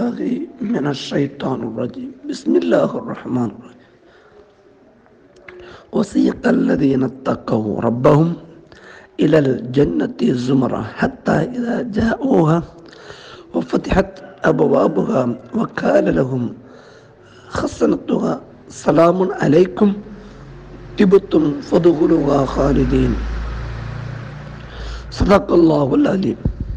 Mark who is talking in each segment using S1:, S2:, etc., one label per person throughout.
S1: بالله من الشيطان الرجيم بسم الله الرحمن الرحيم وسيق الذين اتقوا ربهم إلى الجنة زمرا حتى إذا جاءوها وفتحت أبوابها وقال لهم خصنتها سلام عليكم طبتم فادخلوها خالدين صدق الله العليم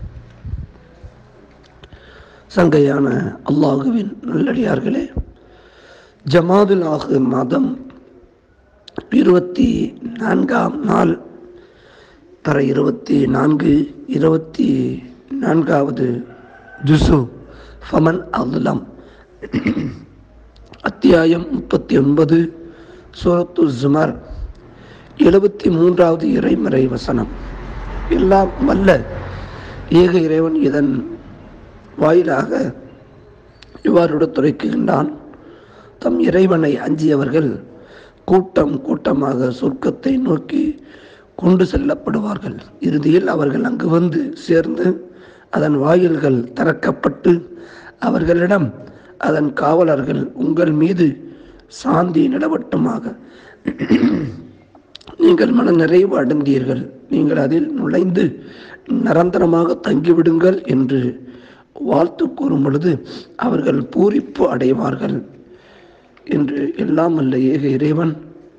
S1: சங்கையான அல்லாஹுவின் நல்லடியார்களே ஜமாதுல் ஆகு மாதம் இருபத்தி நான்காம் நாள் தர இருபத்தி நான்கு இருபத்தி நான்காவது ஜுசு ஃபமன் அல்லம் அத்தியாயம் முப்பத்தி ஒன்பது சூரத்து ஜுமர் எழுபத்தி மூன்றாவது இறைமறை வசனம் எல்லாம் வல்ல ஏக இறைவன் இதன் வாயிலாக இவ்வாறு எடுத்துரைக்கின்றான் தம் இறைவனை அஞ்சியவர்கள் கூட்டம் கூட்டமாக சொர்க்கத்தை நோக்கி கொண்டு செல்லப்படுவார்கள் இறுதியில் அவர்கள் அங்கு வந்து சேர்ந்து அதன் வாயில்கள் திறக்கப்பட்டு அவர்களிடம் அதன் காவலர்கள் உங்கள் மீது சாந்தி நிலவட்டுமாக நீங்கள் மன நிறைவு அடைந்தீர்கள் நீங்கள் அதில் நுழைந்து நிரந்தரமாக தங்கிவிடுங்கள் என்று வாழ்த்து கூறும் பொழுது அவர்கள் பூரிப்பு அடைவார்கள் என்று எல்லாம் அல்ல ஏக இறைவன்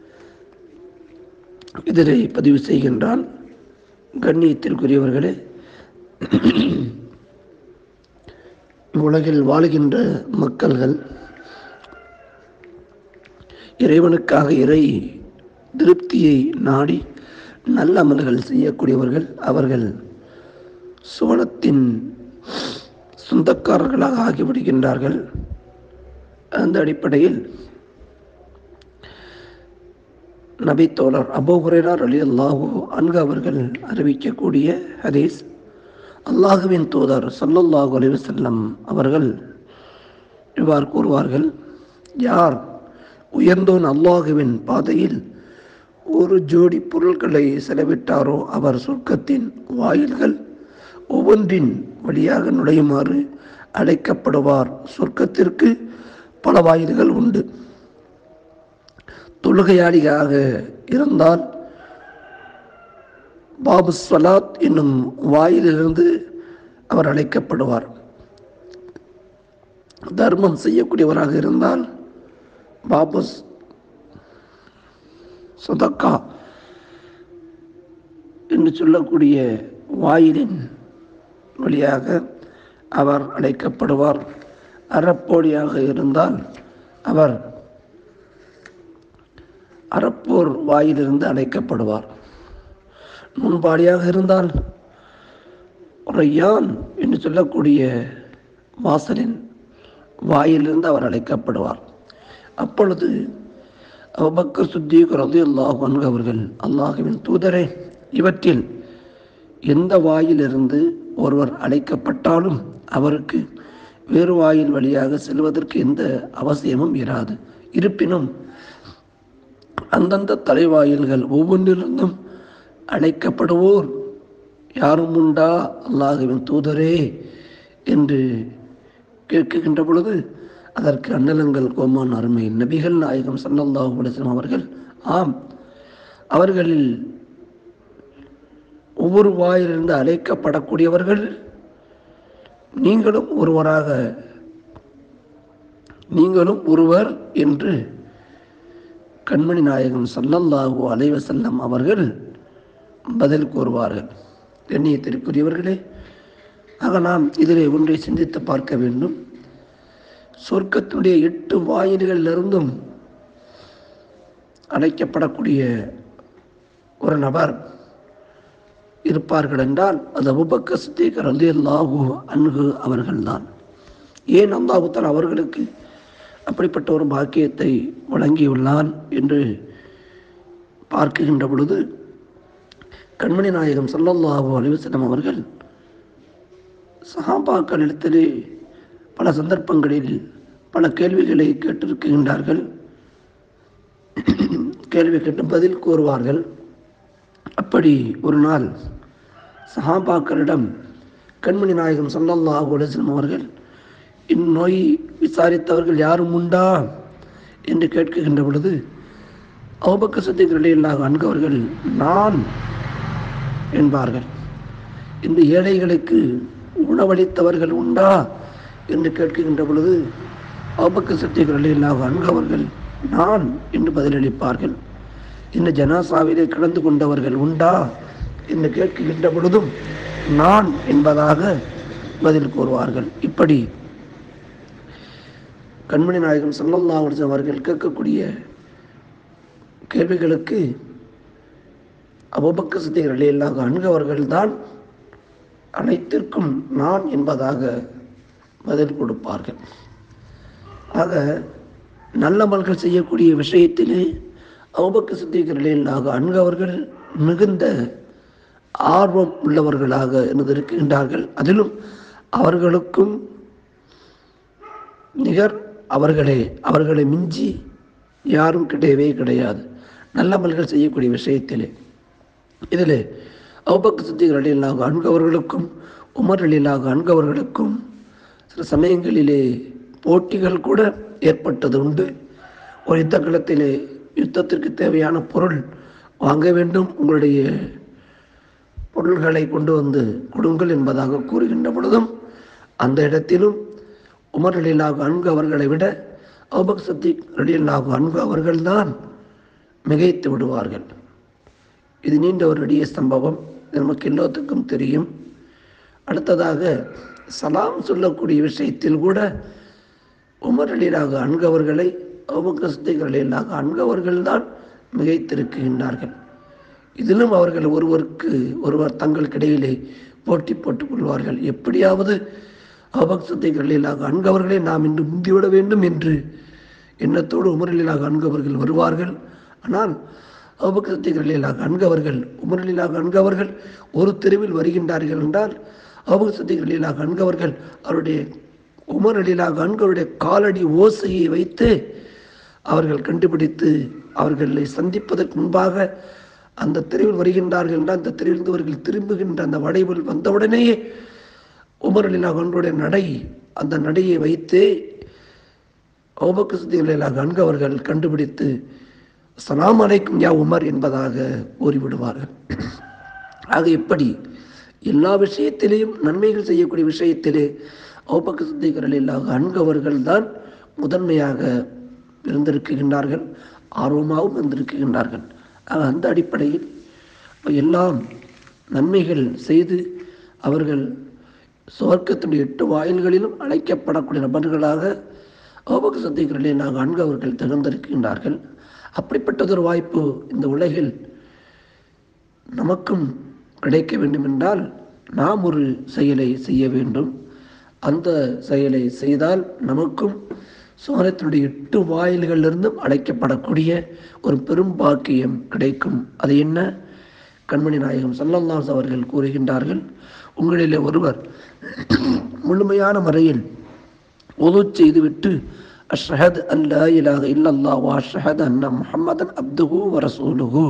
S1: இதனை பதிவு செய்கின்றான் கண்ணியத்திற்குரியவர்களே உலகில் வாழுகின்ற மக்கள்கள் இறைவனுக்காக இறை திருப்தியை நாடி நல்ல அமல்கள் செய்யக்கூடியவர்கள் அவர்கள் சுவனத்தின் சொந்தக்காரர்களாக ஆகிவிடுகின்றார்கள் அந்த அடிப்படையில் நபி தோழர் அபோ ஹுரேரார் அலி அல்லாஹூ அன்கு அவர்கள் அறிவிக்கக்கூடிய ஹதீஸ் அல்லாஹுவின் தூதர் சல்லல்லாஹு அலி வசல்லம் அவர்கள் இவ்வாறு கூறுவார்கள் யார் உயர்ந்தோன் அல்லாஹுவின் பாதையில் ஒரு ஜோடி பொருட்களை செலவிட்டாரோ அவர் சொர்க்கத்தின் வாயில்கள் ஒவ்வொன்றின் வழியாக நுழையுமாறு அழைக்கப்படுவார் சொர்க்கத்திற்கு பல வாயில்கள் உண்டு தொழுகையாளியாக இருந்தால் பாபு ஸ்வலாத் என்னும் வாயிலிருந்து அவர் அழைக்கப்படுவார் தர்மம் செய்யக்கூடியவராக இருந்தால் பாபு சொதக்கா என்று சொல்லக்கூடிய வாயிலின் வழியாக அவர் அழைக்கப்படுவார் அறப்போடியாக இருந்தால் அவர் அறப்போர் வாயிலிருந்து அழைக்கப்படுவார் முன்பாடியாக இருந்தால் ரையான் என்று சொல்லக்கூடிய வாசலின் வாயிலிருந்து அவர் அழைக்கப்படுவார் அப்பொழுது அபக்கர் சுத்தீக் ரதி அல்லாஹ் அவர்கள் அல்லாஹுவின் தூதரே இவற்றில் எந்த வாயிலிருந்து ஒருவர் அழைக்கப்பட்டாலும் அவருக்கு வேறு வாயில் வழியாக செல்வதற்கு எந்த அவசியமும் இராது இருப்பினும் அந்தந்த தலைவாயில்கள் ஒவ்வொன்றிலிருந்தும் அழைக்கப்படுவோர் யாரும் உண்டா அல்லாஹுவின் தூதரே என்று கேட்கின்ற பொழுது அதற்கு அன்னலங்கள் கோமான் அருமை நபிகள் நாயகம் சல்லல்லாஹு அலிஸ்லாம் அவர்கள் ஆம் அவர்களில் ஒவ்வொரு வாயிலிருந்து அழைக்கப்படக்கூடியவர்கள் நீங்களும் ஒருவராக நீங்களும் ஒருவர் என்று கண்மணி நாயகம் சல்லல்லாஹூ அலைவசல்லம் அவர்கள் பதில் கூறுவார்கள் எண்ணியத்திற்குரியவர்களே ஆக நாம் இதிலே ஒன்றை சிந்தித்து பார்க்க வேண்டும் சொர்க்கத்தினுடைய எட்டு வாயில்களிலிருந்தும் அழைக்கப்படக்கூடிய ஒரு நபர் இருப்பார்கள் என்றால் அது அபுபக்க சித்திகர் அலி அல்லாஹூ அன்கு அவர்கள்தான் ஏன் அல்லாஹுத்தான் அவர்களுக்கு அப்படிப்பட்ட ஒரு பாக்கியத்தை வழங்கியுள்ளான் என்று பார்க்கின்ற பொழுது கண்மணி நாயகம் சல்லல்லாஹூ அலிவசனம் அவர்கள் சஹாபாக்களிடத்திலே பல சந்தர்ப்பங்களில் பல கேள்விகளை கேட்டிருக்கின்றார்கள் கேள்வி கேட்டு பதில் கூறுவார்கள் அப்படி ஒரு நாள் சஹாபாக்களிடம் கண்மணி நாயகம் ஸல்லல்லாஹு அலைஹி வஸல்லம் அவர்கள் இந்நோய் விசாரித்தவர்கள் யாரும் உண்டா என்று கேட்கின்ற பொழுது அவுபக்க சத்தியங்கள் இல்லாத அன்கவர்கள் நான் என்பார்கள் இந்த ஏழைகளுக்கு உணவளித்தவர்கள் உண்டா என்று கேட்கின்ற பொழுது அவுபக்க சத்தியங்கள் இல்லாத அன்கவர்கள் நான் என்று பதிலளிப்பார்கள் இந்த ஜனாசாவிலே கலந்து கொண்டவர்கள் உண்டா என்று கேட்கின்ற பொழுதும் நான் என்பதாக பதில் கூறுவார்கள் இப்படி கண்மணி நாயகம் சல்லல்லாஹு அலைஹி வஸல்லம் அவர்கள் கேட்கக்கூடிய கேள்விகளுக்கு அபுபக்க சித்திகர் அலியல்லாக அணுகவர்கள்தான் அனைத்திற்கும் நான் என்பதாக பதில் கொடுப்பார்கள் ஆக நல்லமல்கள் செய்யக்கூடிய விஷயத்திலே அபுபக்க சித்திகர் அலியல்லாக அணுகவர்கள் மிகுந்த ஆர்வம் உள்ளவர்களாக இருந்திருக்கின்றார்கள் அதிலும் அவர்களுக்கும் நிகர் அவர்களே அவர்களை மிஞ்சி யாரும் கிடையவே கிடையாது நல்லமல்கள் செய்யக்கூடிய விஷயத்திலே இதில் அவுபக்க சித்திகள் அடியிலாக அன்கவர்களுக்கும் உமர் அலிலாக அன்கவர்களுக்கும் சில சமயங்களிலே போட்டிகள் கூட ஏற்பட்டது உண்டு ஒரு யுத்த களத்திலே யுத்தத்திற்கு தேவையான பொருள் வாங்க வேண்டும் உங்களுடைய பொருள்களை கொண்டு வந்து கொடுங்கள் என்பதாக கூறுகின்ற பொழுதும் அந்த இடத்திலும் உமர் அலிலாக அன்கு அவர்களை விட அபக் சத்தி அலிலாக அன்கு அவர்கள்தான் மிகைத்து விடுவார்கள் இது நீண்ட ஒரு நெடிய சம்பவம் இது நமக்கு எல்லோத்துக்கும் தெரியும் அடுத்ததாக சலாம் சொல்லக்கூடிய விஷயத்தில் கூட உமர் அலிலாக அன்கவர்களை அபுக்க சத்திக் அலிலாக அன்கவர்கள்தான் மிகைத்திருக்கின்றார்கள் இதிலும் அவர்கள் ஒருவருக்கு ஒருவர் தங்களுக்கிடையிலே போட்டி போட்டுக் கொள்வார்கள் எப்படியாவது அபக்சத்தைகளிலாக அன்கவர்களை நாம் இன்று முந்திவிட வேண்டும் என்று எண்ணத்தோடு உமரலிலாக அன்கவர்கள் வருவார்கள் ஆனால் அபக்சத்தைகளிலாக அன்கவர்கள் உமரலிலாக அன்கவர்கள் ஒரு தெருவில் வருகின்றார்கள் என்றால் அபக்சத்தைகளிலாக அன்கவர்கள் அவருடைய உமரலிலாக அன்கவருடைய காலடி ஓசையை வைத்து அவர்கள் கண்டுபிடித்து அவர்களை சந்திப்பதற்கு முன்பாக அந்த தெருவில் வருகின்றார்கள் என்றால் அந்த தெருவிலிருந்து அவர்கள் திரும்புகின்ற அந்த வடைவில் வந்தவுடனேயே உமர் அலிலா அவர்களுடைய நடை அந்த நடையை வைத்து ஓபக்கு சுத்திகளாக அன்கு அவர்கள் கண்டுபிடித்து சலாம் அலைக்கும் யா உமர் என்பதாக கூறிவிடுவார்கள் ஆக இப்படி எல்லா விஷயத்திலேயும் நன்மைகள் செய்யக்கூடிய விஷயத்திலே ஓபக்கு சுத்திகளாக அன்கவர்கள் தான் முதன்மையாக இருந்திருக்கின்றார்கள் ஆர்வமாகவும் இருந்திருக்கின்றார்கள் ஆக அந்த அடிப்படையில் எல்லாம் நன்மைகள் செய்து அவர்கள் சுவர்க்கத்துடைய எட்டு வாயில்களிலும் அழைக்கப்படக்கூடிய நபர்களாக ஓபக சத்தியங்களிலே நாங்கள் அன்கு அவர்கள் திகழ்ந்திருக்கின்றார்கள் அப்படிப்பட்டதொரு வாய்ப்பு இந்த உலகில் நமக்கும் கிடைக்க வேண்டுமென்றால் நாம் ஒரு செயலை செய்ய வேண்டும் அந்த செயலை செய்தால் நமக்கும் சோனத்தினுடைய எட்டு வாயில்களிலிருந்தும் அழைக்கப்படக்கூடிய ஒரு பெரும் பாக்கியம் கிடைக்கும் அது என்ன கண்மணி நாயகம் சல்லல்லாஸ் அவர்கள் கூறுகின்றார்கள் உங்களிலே ஒருவர் முழுமையான முறையில் உது செய்துவிட்டு அஷ்ஹத் அன் லா இலாஹ இல்லல்லா வா அஷ்ஹத் அன்ன முஹம்மதன் அப்துஹு வ ரசூலுஹு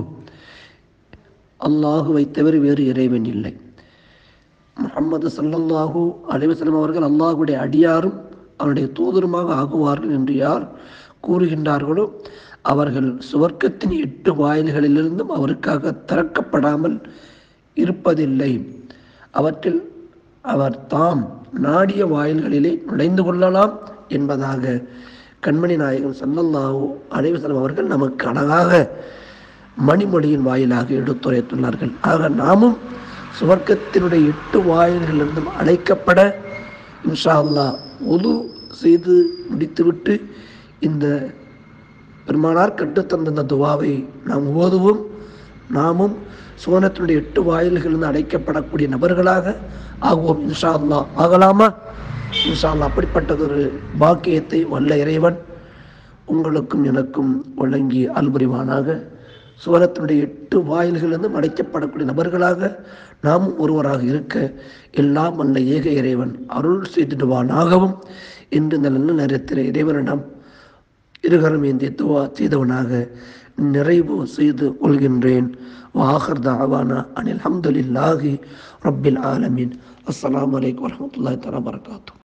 S1: அல்லாஹுவை தவிர வேறு இறைவன் இல்லை முஹம்மது சல்லல்லாஹு அலைவசலம் அவர்கள் அல்லாஹுடைய அடியாரும் அவருடைய தூதருமாக ஆகுவார்கள் என்று யார் கூறுகின்றார்களோ அவர்கள் சுவர்க்கத்தின் எட்டு வாயில்களிலிருந்தும் அவருக்காக திறக்கப்படாமல் இருப்பதில்லை அவற்றில் அவர் தாம் நாடிய வாயில்களிலே நுழைந்து கொள்ளலாம் என்பதாக கண்மணி நாயகன் சல்லல்லாஹு அலைவசலம் அவர்கள் நமக்கு அழகாக மணிமொழியின் வாயிலாக எடுத்துரைத்துள்ளார்கள் ஆக நாமும் சுவர்க்கத்தினுடைய எட்டு வாயில்களிலிருந்தும் அழைக்கப்பட இன்ஷா அல்லாஹ் உது செய்து முடித்துவிட்டு இந்த பெருமானார் கட்டுத்தந்த இந்த துவாவை நாம் ஓதுவோம் நாமும் சுவனத்தினுடைய எட்டு வாயில்களிலிருந்து அழைக்கப்படக்கூடிய நபர்களாக ஆகுவோம் இன்ஷா அல்லாஹ் ஆகலாமா இன்ஷா அல்லாஹ் அப்படிப்பட்டதொரு பாக்கியத்தை வல்ல இறைவன் உங்களுக்கும் எனக்கும் வழங்கி அல்புரிவானாக சுவனத்தினுடைய எட்டு வாயில்களிலிருந்தும் அடைக்கப்படக்கூடிய நபர்களாக நாம் ஒருவராக இருக்க எல்லாம் வல்ல ஏக இறைவன் அருள் செய்திடுவானாகவும் இன்று இந்த நல்ல நேரத்தில் இறைவனிடம் இருகரம் ஏந்திய துவா செய்தவனாக நிறைவு செய்து கொள்கின்றேன் வாஹர் தாவானா அனில் அஹமதுல்லாஹி ரப்பில் ஆலமீன் அஸ்ஸலாமு அலைக்கும் வரஹ்மத்துல்லாஹி தஆலா வரகாத்துஹு